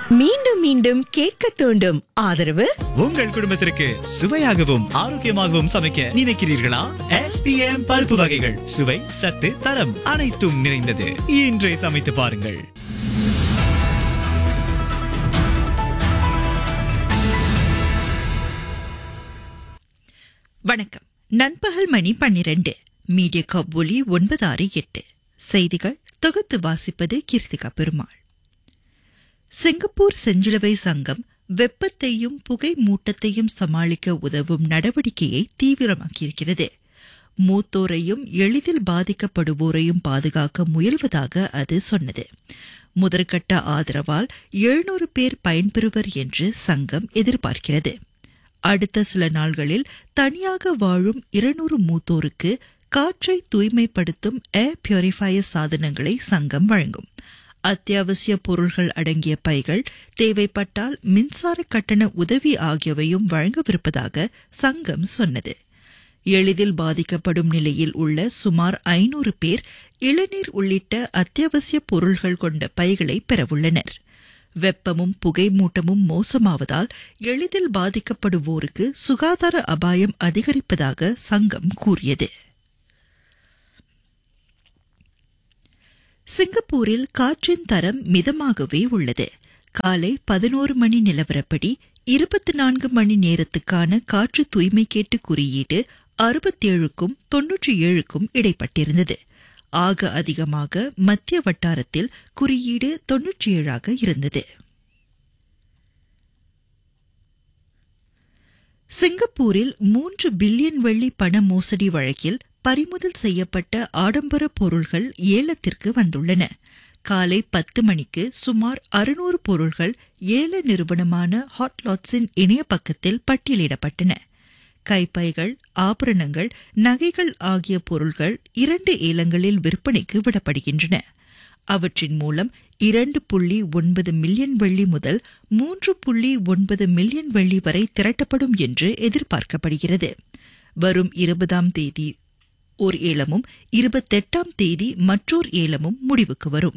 மீண்டும் மீண்டும் கேட்க தூண்டும் ஆதரவு உங்கள் குடும்பத்திற்கு சுவையாகவும் ஆரோக்கியமாகவும் சமைக்க நினைக்கிறீர்களா எஸ்பிஎம் பருப்பு வகைகள் சுவை சத்து தரம் அனைத்தும் நிறைந்தது இன்றே சமைத்து பாருங்கள் வணக்கம் நண்பகல் மணி பன்னிரண்டு மீடியா கபூலி ஒன்பது ஆறு எட்டு செய்திகள் தொகுத்து வாசிப்பது கீர்த்திகா பெருமாள் சிங்கப்பூர் செஞ்சிலுவை சங்கம் வெப்பத்தையும் புகை மூட்டத்தையும் சமாளிக்க உதவும் நடவடிக்கையை தீவிரமாக்கியிருக்கிறது மூத்தோரையும் எளிதில் பாதிக்கப்படுவோரையும் பாதுகாக்க முயல்வதாக அது சொன்னது முதற்கட்ட ஆதரவால் எழுநூறு பேர் பயன்பெறுவர் என்று சங்கம் எதிர்பார்க்கிறது அடுத்த சில நாள்களில் தனியாக வாழும் இருநூறு மூத்தோருக்கு காற்றை தூய்மைப்படுத்தும் ஏர் பியூரிஃபயர் சாதனங்களை சங்கம் வழங்கும் அத்தியாவசிய பொருள்கள் அடங்கிய பைகள் தேவைப்பட்டால் மின்சார கட்டண உதவி ஆகியவையும் வழங்கவிருப்பதாக சங்கம் சொன்னது எளிதில் பாதிக்கப்படும் நிலையில் உள்ள சுமார் ஐநூறு பேர் இளநீர் உள்ளிட்ட அத்தியாவசிய பொருள்கள் கொண்ட பைகளை பெறவுள்ளனர் வெப்பமும் புகை மூட்டமும் மோசமாவதால் எளிதில் பாதிக்கப்படுவோருக்கு சுகாதார அபாயம் அதிகரிப்பதாக சங்கம் கூறியது சிங்கப்பூரில் காற்றின் தரம் மிதமாகவே உள்ளது காலை பதினோரு மணி நிலவரப்படி இருபத்தி நான்கு மணி நேரத்துக்கான காற்று தூய்மை கேட்டு குறியீடு அறுபத்தேழுக்கும் தொன்னூற்றி ஏழுக்கும் இடைப்பட்டிருந்தது ஆக அதிகமாக மத்திய வட்டாரத்தில் குறியீடு தொன்னூற்றி ஏழாக இருந்தது சிங்கப்பூரில் மூன்று பில்லியன் வெள்ளி பண மோசடி வழக்கில் பறிமுதல் செய்யப்பட்ட ஆடம்பர பொருள்கள் ஏலத்திற்கு வந்துள்ளன காலை பத்து மணிக்கு சுமார் அறுநூறு பொருள்கள் ஏல நிறுவனமான ஹாட்லாட்ஸின் இணைய பக்கத்தில் பட்டியலிடப்பட்டன கைப்பைகள் ஆபரணங்கள் நகைகள் ஆகிய பொருள்கள் இரண்டு ஏலங்களில் விற்பனைக்கு விடப்படுகின்றன அவற்றின் மூலம் இரண்டு புள்ளி ஒன்பது மில்லியன் வெள்ளி முதல் மூன்று புள்ளி ஒன்பது மில்லியன் வெள்ளி வரை திரட்டப்படும் என்று எதிர்பார்க்கப்படுகிறது வரும் இருபதாம் தேதி ஓர் ஏலமும் இருபத்தெட்டாம் தேதி மற்றோர் ஏலமும் முடிவுக்கு வரும்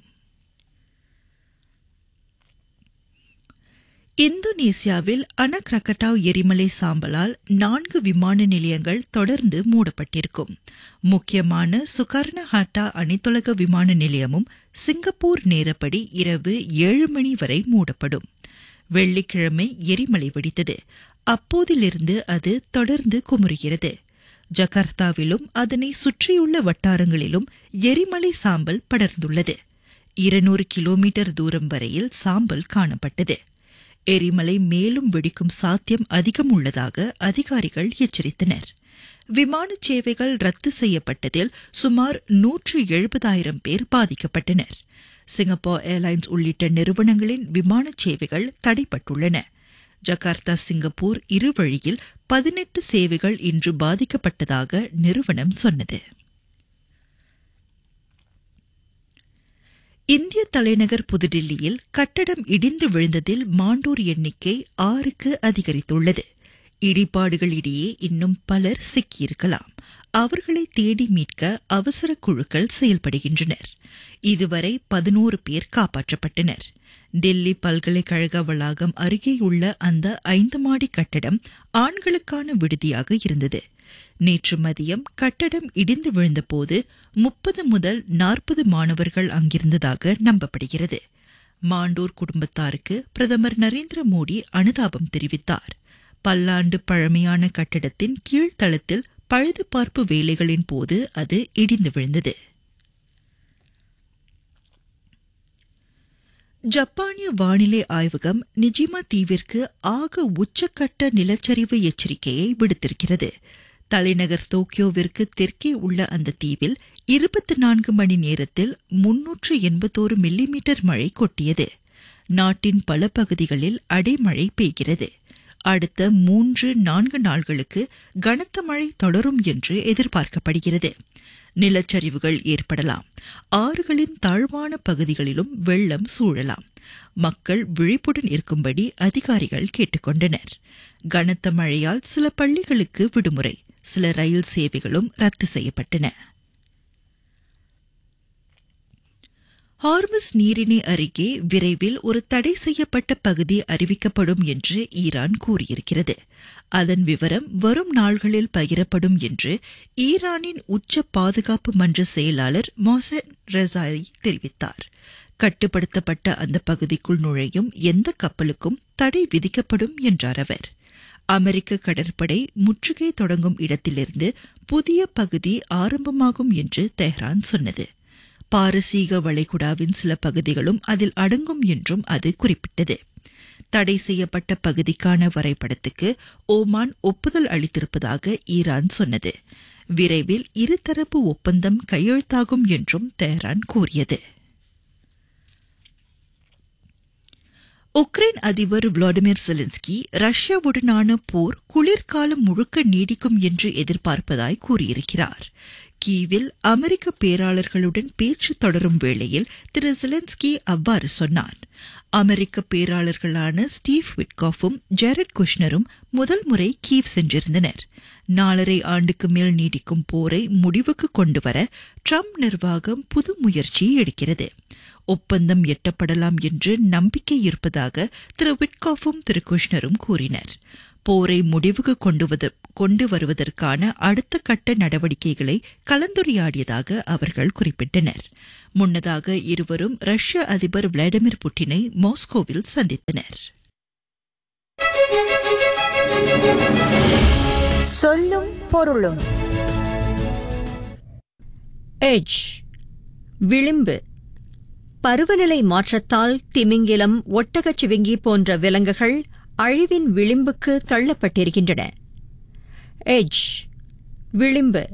இந்தோனேசியாவில் அனக்ரகட்டாவ் எரிமலை சாம்பலால் நான்கு விமான நிலையங்கள் தொடர்ந்து மூடப்பட்டிருக்கும் முக்கியமான சுகர்ணஹாட்டா அனைத்துலக விமான நிலையமும் சிங்கப்பூர் நேரப்படி இரவு ஏழு மணி வரை மூடப்படும் வெள்ளிக்கிழமை எரிமலை வெடித்தது அப்போதிலிருந்து அது தொடர்ந்து குமுறுகிறது ஜகார்த்தாவிலும் அதனை சுற்றியுள்ள வட்டாரங்களிலும் எரிமலை சாம்பல் படர்ந்துள்ளது இருநூறு கிலோமீட்டர் தூரம் வரையில் சாம்பல் காணப்பட்டது எரிமலை மேலும் வெடிக்கும் சாத்தியம் அதிகம் உள்ளதாக அதிகாரிகள் எச்சரித்தனர் விமான சேவைகள் ரத்து செய்யப்பட்டதில் சுமார் நூற்று எழுபதாயிரம் பேர் பாதிக்கப்பட்டனர் சிங்கப்பூர் ஏர்லைன்ஸ் உள்ளிட்ட நிறுவனங்களின் விமான சேவைகள் தடைப்பட்டுள்ளன ஜகார்த்தா சிங்கப்பூர் இருவழியில் பதினெட்டு சேவைகள் இன்று பாதிக்கப்பட்டதாக நிறுவனம் சொன்னது இந்திய தலைநகர் புதுடில்லியில் கட்டடம் இடிந்து விழுந்ததில் மாண்டோர் எண்ணிக்கை ஆறுக்கு அதிகரித்துள்ளது இடிபாடுகளிடையே இன்னும் பலர் சிக்கியிருக்கலாம் அவர்களை தேடி மீட்க அவசர குழுக்கள் செயல்படுகின்றனர் இதுவரை பதினோரு பேர் காப்பாற்றப்பட்டனர் டெல்லி பல்கலைக்கழக வளாகம் அருகேயுள்ள அந்த ஐந்து மாடி கட்டடம் ஆண்களுக்கான விடுதியாக இருந்தது நேற்று மதியம் கட்டடம் இடிந்து விழுந்தபோது முப்பது முதல் நாற்பது மாணவர்கள் அங்கிருந்ததாக நம்பப்படுகிறது மாண்டோர் குடும்பத்தாருக்கு பிரதமர் நரேந்திர மோடி அனுதாபம் தெரிவித்தார் பல்லாண்டு பழமையான கட்டடத்தின் கீழ்த்தளத்தில் பழுதுபார்ப்பு வேலைகளின் போது அது இடிந்து விழுந்தது ஜப்பானிய வானிலை ஆய்வகம் நிஜிமா தீவிற்கு ஆக உச்சக்கட்ட நிலச்சரிவு எச்சரிக்கையை விடுத்திருக்கிறது தலைநகர் டோக்கியோவிற்கு தெற்கே உள்ள அந்த தீவில் இருபத்தி நான்கு மணி நேரத்தில் முன்னூற்று எண்பத்தோரு மில்லிமீட்டர் மழை கொட்டியது நாட்டின் பல பகுதிகளில் அடைமழை பெய்கிறது அடுத்த மூன்று நான்கு நாள்களுக்கு கனத்த மழை தொடரும் என்று எதிர்பார்க்கப்படுகிறது நிலச்சரிவுகள் ஏற்படலாம் ஆறுகளின் தாழ்வான பகுதிகளிலும் வெள்ளம் சூழலாம் மக்கள் விழிப்புடன் இருக்கும்படி அதிகாரிகள் கேட்டுக்கொண்டனர் கனத்த மழையால் சில பள்ளிகளுக்கு விடுமுறை சில ரயில் சேவைகளும் ரத்து செய்யப்பட்டன ஹார்மஸ் நீரிணை அருகே விரைவில் ஒரு தடை செய்யப்பட்ட பகுதி அறிவிக்கப்படும் என்று ஈரான் கூறியிருக்கிறது அதன் விவரம் வரும் நாள்களில் பகிரப்படும் என்று ஈரானின் உச்ச பாதுகாப்பு மன்ற செயலாளர் மொசன் ரெசாய் தெரிவித்தார் கட்டுப்படுத்தப்பட்ட அந்த பகுதிக்குள் நுழையும் எந்த கப்பலுக்கும் தடை விதிக்கப்படும் என்றார் அவர் அமெரிக்க கடற்படை முற்றுகை தொடங்கும் இடத்திலிருந்து புதிய பகுதி ஆரம்பமாகும் என்று தெஹ்ரான் சொன்னது பாரசீக வளைகுடாவின் சில பகுதிகளும் அதில் அடங்கும் என்றும் அது குறிப்பிட்டது தடை செய்யப்பட்ட பகுதிக்கான வரைபடத்துக்கு ஓமான் ஒப்புதல் அளித்திருப்பதாக ஈரான் சொன்னது விரைவில் இருதரப்பு ஒப்பந்தம் கையெழுத்தாகும் என்றும் தெஹ்ரான் கூறியது உக்ரைன் அதிபர் விளாடிமிர் செலன்ஸ்கி ரஷ்யாவுடனான போர் குளிர்காலம் முழுக்க நீடிக்கும் என்று எதிர்பார்ப்பதாய் கூறியிருக்கிறார் கீவில் அமெரிக்க பேராளர்களுடன் பேச்சு தொடரும் வேளையில் திரு செலன்ஸ்கி அவ்வாறு சொன்னார் அமெரிக்க பேராளர்களான ஸ்டீவ் விட்காஃபும் ஜெரட் குஷ்னரும் முதல் முறை கீவ் சென்றிருந்தனர் நாலரை ஆண்டுக்கு மேல் நீடிக்கும் போரை முடிவுக்கு கொண்டுவர ட்ரம்ப் நிர்வாகம் புது முயற்சி எடுக்கிறது ஒப்பந்தம் எட்டப்படலாம் என்று நம்பிக்கை இருப்பதாக திரு விட்காஃபும் திரு குஷ்னரும் கூறினர் போரை முடிவுக்கு கொண்டு வருவதற்கான அடுத்த கட்ட நடவடிக்கைகளை கலந்துரையாடியதாக அவர்கள் குறிப்பிட்டனர் முன்னதாக இருவரும் ரஷ்ய அதிபர் விளாடிமிர் புட்டினை மாஸ்கோவில் சந்தித்தனர் சொல்லும் பொருளும் எட்ஜ் விளிம்பு பருவநிலை மாற்றத்தால் திமிங்கிலம் ஒட்டகச் சிவிங்கி போன்ற விலங்குகள் அழிவின் விளிம்புக்கு தள்ளப்பட்டிருக்கின்றன எட்ஜ் விளிம்பு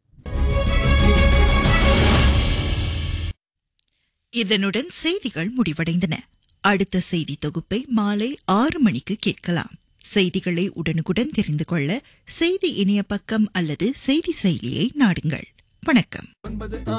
இதனுடன் செய்திகள் முடிவடைந்தன அடுத்த செய்தி தொகுப்பை மாலை ஆறு மணிக்கு கேட்கலாம் செய்திகளை உடனுக்குடன் தெரிந்து கொள்ள செய்தி இணைய பக்கம் அல்லது செய்தி செயலியை நாடுங்கள் வணக்கம்